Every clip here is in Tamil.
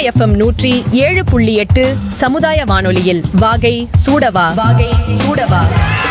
எஃப்எம் நூற்றி ஏழு புள்ளி எட்டு சமுதாய வானொலியில் வாகை சூடவா வாகை சூடவா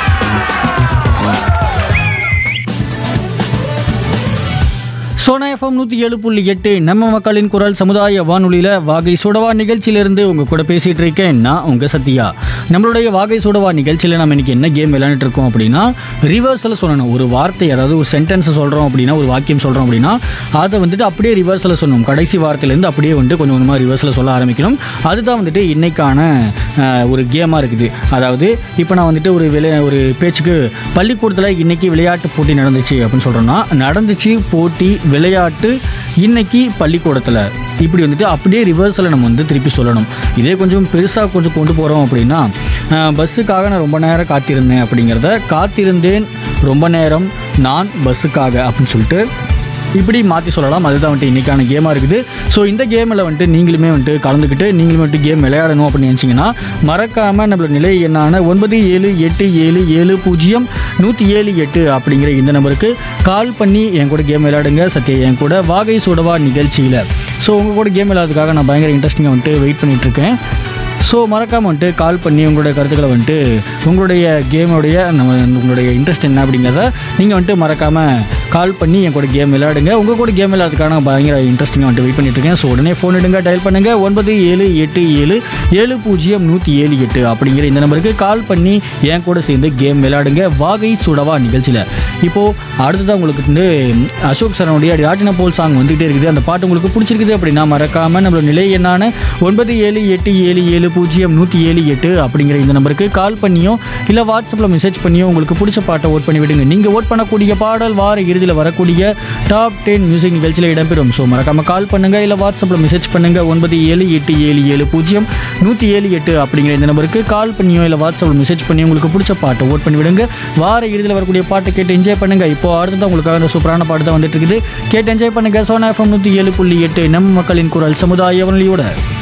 சோனா எஃப்எம் நூற்றி ஏழு புள்ளி எட்டு நம்ம மக்களின் குரல் சமுதாய வானொலியில் வாகை சுடவா நிகழ்ச்சியிலிருந்து உங்கள் கூட பேசிகிட்டு இருக்கேன் நான் உங்கள் சத்யா நம்மளுடைய வாகை சுடவா நிகழ்ச்சியில் நம்ம இன்னைக்கு என்ன கேம் விளையாண்டுட்டு இருக்கோம் அப்படின்னா ரிவர்ஸில் சொல்லணும் ஒரு வார்த்தை அதாவது ஒரு சென்டென்ஸை சொல்கிறோம் அப்படின்னா ஒரு வாக்கியம் சொல்கிறோம் அப்படின்னா அதை வந்துட்டு அப்படியே ரிவர்ஸில் சொல்லணும் கடைசி வார்த்தையிலேருந்து அப்படியே வந்துட்டு கொஞ்சம் கொஞ்சமாக ரிவர்ஸில் சொல்ல ஆரம்பிக்கணும் அதுதான் வந்துட்டு இன்னைக்கான அஹ், ஒரு கேமாக இருக்குது அதாவது இப்போ நான் வந்துட்டு ஒரு விளையா ஒரு பேச்சுக்கு பள்ளிக்கூடத்தில் இன்னைக்கு விளையாட்டு போட்டி நடந்துச்சு அப்படின்னு சொல்கிறோன்னா நடந்துச்சு போட்டி விளையாட்டு இன்னைக்கு பள்ளிக்கூடத்தில் இப்படி வந்துட்டு அப்படியே ரிவர்ஸில் நம்ம வந்து திருப்பி சொல்லணும் இதே கொஞ்சம் பெருசாக கொஞ்சம் கொண்டு போகிறோம் அப்படின்னா அஹ், பஸ்ஸுக்காக நான் ரொம்ப நேரம் காத்திருந்தேன் அப்படிங்கிறத காத்திருந்தேன் ரொம்ப நேரம் நான் பஸ்ஸுக்காக அப்படின்னு சொல்லிட்டு இப்படி மாற்றி சொல்லலாம் அதுதான் வந்துட்டு இன்றைக்கான கேமாக இருக்குது ஸோ இந்த கேமில் வந்துட்டு நீங்களுமே வந்துட்டு கலந்துக்கிட்டு நீங்களுமே வந்துட்டு கேம் விளையாடணும் அப்படின்னு நினச்சிங்கன்னா மறக்காமல் நம்மளோட நிலை எண்ணான ஒன்பது ஏழு எட்டு ஏழு ஏழு பூஜ்ஜியம் நூற்றி ஏழு எட்டு அப்படிங்கிற இந்த நம்பருக்கு கால் பண்ணி என் கூட கேம் விளையாடுங்க சத்யா என் கூட வாகை சுடவா நிகழ்ச்சியில் ஸோ உங்கள் கூட கேம் விளையாடுறதுக்காக நான் பயங்கர இன்ட்ரெஸ்டிங்காக வந்துட்டு வெயிட் பண்ணிகிட்ருக்கேன் ஸோ மறக்காமல் வந்துட்டு கால் பண்ணி உங்களுடைய கருத்துக்களை வந்துட்டு உங்களுடைய கேமுடைய நம்ம உங்களுடைய இன்ட்ரெஸ்ட் என்ன அப்படிங்கிறத நீங்கள் வந்துட்டு மறக்காமல் கால் பண்ணி என் கூட கேம் விளையாடுங்க உங்கள் கூட கேம் விளையாடுறதுக்கான பயங்கர இன்ட்ரெஸ்டிங்காக வந்துட்டு வெயிட் பண்ணிட்டு இருக்கேன் ஸோ உடனே ஃபோன் எடுங்க டயல் பண்ணுங்கள் ஒன்பது ஏழு எட்டு ஏழு ஏழு பூஜ்ஜியம் நூற்றி ஏழு எட்டு அப்படிங்கிற இந்த நம்பருக்கு கால் பண்ணி என் கூட சேர்ந்து கேம் விளையாடுங்க வாகை சுடவா நிகழ்ச்சியில் இப்போது அடுத்ததான் உங்களுக்கு வந்து அசோக் சரனுடைய ராட்டின போல் சாங் வந்துகிட்டே இருக்குது அந்த பாட்டு உங்களுக்கு பிடிச்சிருக்குது அப்படின்னா மறக்காமல் நம்மளோட நிலை எண்ணான ஒன்பது ஏழு எட்டு ஏழு ஏழு பூஜ்ஜியம் நூற்றி ஏழு எட்டு அப்படிங்கிற இந்த நம்பருக்கு கால் பண்ணியோ இல்லை வாட்ஸ்அப்பில் மெசேஜ் பண்ணியோ உங்களுக்கு பிடிச்ச பாட்டை ஓட் பண்ணி விடுங்க நீங்கள் ஓட் பண்ணக்கூடிய பாடல் வார இறுதியில் வரக்கூடிய டாப் டென் மியூசிக் நிகழ்ச்சியில் இடம்பெறும் ஸோ மறக்காமல் கால் பண்ணுங்கள் இல்லை வாட்ஸ்அப்பில் மெசேஜ் பண்ணுங்கள் ஒன்பது ஏழு எட்டு ஏழு ஏழு பூஜ்ஜியம் நூற்றி ஏழு எட்டு அப்படிங்கிற இந்த நம்பருக்கு கால் பண்ணியோ இல்லை வாட்ஸ்அப்பில் மெசேஜ் பண்ணி உங்களுக்கு பிடிச்ச பாட்டை ஓட் பண்ணி விடுங்க வார இறுதியில் வரக்கூடிய பாட்டை கேட்டு என்ஜாய் பண்ணுங்க இப்போ அடுத்ததான் உங்களுக்காக அந்த சூப்பரான பாட்டு தான் வந்துட்டு இருக்குது கேட்டு என்ஜாய் பண்ணுங்க சோனா எஃப்எம் நூற்றி ஏழு புள்ளி எட்டு நம்ம மக்களின் குரல் சமுதாய வானொலியோட